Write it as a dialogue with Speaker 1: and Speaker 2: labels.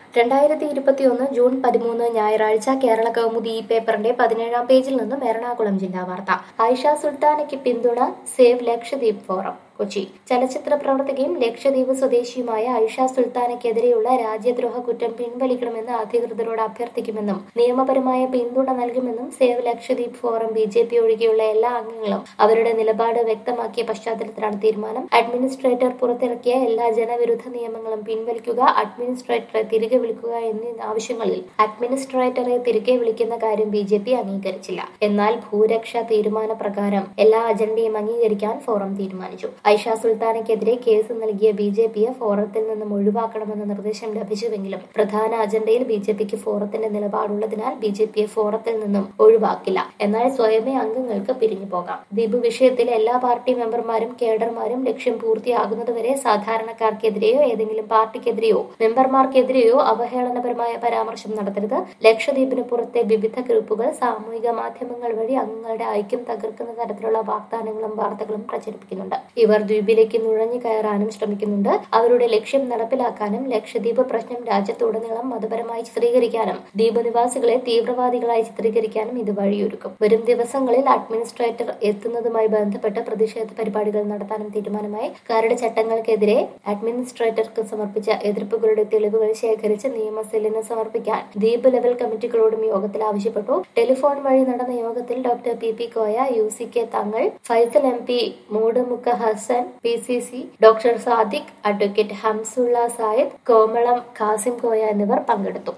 Speaker 1: രണ്ടായിരത്തി ഇരുപത്തിയൊന്ന് ജൂൺ പതിമൂന്ന് ഞായറാഴ്ച കേരള കൗമുദി ഈ പേപ്പറിന്റെ പതിനേഴാം പേജിൽ നിന്നും എറണാകുളം ജില്ലാ വാർത്ത ആയിഷ സുൽത്താനയ്ക്ക് പിന്തുണ സേവ് ലക്ഷദ്വീപ് ഫോറം കൊച്ചി ചലച്ചിത്ര പ്രവർത്തകയും ലക്ഷദ്വീപ് സ്വദേശിയുമായ ഐഷ സുൽത്താനയ്ക്കെതിരെയുള്ള രാജ്യദ്രോഹ കുറ്റം പിൻവലിക്കണമെന്ന് അധികൃതരോട് അഭ്യർത്ഥിക്കുമെന്നും നിയമപരമായ പിന്തുണ നൽകുമെന്നും save Lakshadweep forum B J P ഒഴികെയുള്ള എല്ലാ അംഗങ്ങളും അവരുടെ നിലപാട് വ്യക്തമാക്കിയ പശ്ചാത്തലത്തിലാണ് തീരുമാനം അഡ്മിനിസ്ട്രേറ്റർ പുറത്തിറക്കിയ എല്ലാ ജനവിരുദ്ധ നിയമങ്ങളും പിൻവലിക്കുക അഡ്മിനിസ്ട്രേറ്ററെ തിരികെ വിളിക്കുക എന്നീ ആവശ്യങ്ങളിൽ അഡ്മിനിസ്ട്രേറ്ററെ തിരികെ വിളിക്കുന്ന കാര്യം ബി ജെ പി അംഗീകരിച്ചില്ല എന്നാൽ ഭൂരക്ഷ തീരുമാന പ്രകാരം എല്ലാ അജണ്ടയും അംഗീകരിക്കാൻ ഫോറം തീരുമാനിച്ചു ഐഷ സുൽത്താനയ്ക്കെതിരെ കേസ് നൽകിയ ബി ജെ പിയെ ഫോറത്തിൽ നിന്നും ഒഴിവാക്കണമെന്ന നിർദ്ദേശം ലഭിച്ചുവെങ്കിലും പ്രധാന അജണ്ടയിൽ ബി ജെ പിക്ക് ഫോറത്തിന്റെ നിലപാടുള്ളതിനാൽ ബി ജെ പിയെ ഫോറത്തിൽ നിന്നും ഒഴിവാക്കില്ല എന്നാൽ സ്വയമേ അംഗങ്ങൾക്ക് പിരിഞ്ഞു പോകാം ദ്വീപ് വിഷയത്തിൽ എല്ലാ പാർട്ടി മെമ്പർമാരും കേഡർമാരും ലക്ഷ്യം പൂർത്തിയാകുന്നതുവരെ സാധാരണക്കാർക്കെതിരെയോ ഏതെങ്കിലും പാർട്ടിക്കെതിരെയോ മെമ്പർമാർക്കെതിരെയോ അവഹേളനപരമായ പരാമർശം നടത്തരുത് ലക്ഷദ്വീപിന് പുറത്തെ വിവിധ ഗ്രൂപ്പുകൾ സാമൂഹിക മാധ്യമങ്ങൾ വഴി അംഗങ്ങളുടെ ഐക്യം തകർക്കുന്ന തരത്തിലുള്ള വാഗ്ദാനങ്ങളും വാർത്തകളും പ്രചരിപ്പിക്കുന്നുണ്ട് ഇവർ ദ്വീപിലേക്ക് നുഴഞ്ഞു കയറാനും ശ്രമിക്കുന്നുണ്ട് അവരുടെ ലക്ഷ്യം നടപ്പിലാക്കാനും ലക്ഷദ്വീപ് പ്രശ്നം രാജ്യത്തുടനീളം മതപരമായി ചിത്രീകരിക്കാനും ദ്വീപ് നിവാസികളെ തീവ്രവാദികളായി ചിത്രീകരിക്കാനും ഇത് വഴിയൊരുക്കും വരും ദിവസങ്ങളിൽ അഡ്മിനിസ്ട്രേറ്റർ എത്തുന്നതുമായി ബന്ധപ്പെട്ട് പ്രതിഷേധ പരിപാടികൾ നടത്താനും തീരുമാനമായി കരട് ചട്ടങ്ങൾക്കെതിരെ അഡ്മിനിസ്ട്രേറ്റർക്ക് സമർപ്പിച്ച എതിർപ്പുകളുടെ തെളിവുകൾ ശേഖരിച്ച് നിയമസെല്ലിന് സമർപ്പിക്കാൻ ദ്വീപ് ലെവൽ കമ്മിറ്റികളോടും യോഗത്തിൽ ആവശ്യപ്പെട്ടു ടെലിഫോൺ വഴി നടന്ന യോഗത്തിൽ doctor P P Koya U C K Thangal Faisal M P മൂടുമുക്ക Hasan P C C doctor Sadiq advocate Hamsulla Sayed Komalam Khasim Koya എന്നിവർ പങ്കെടുത്തു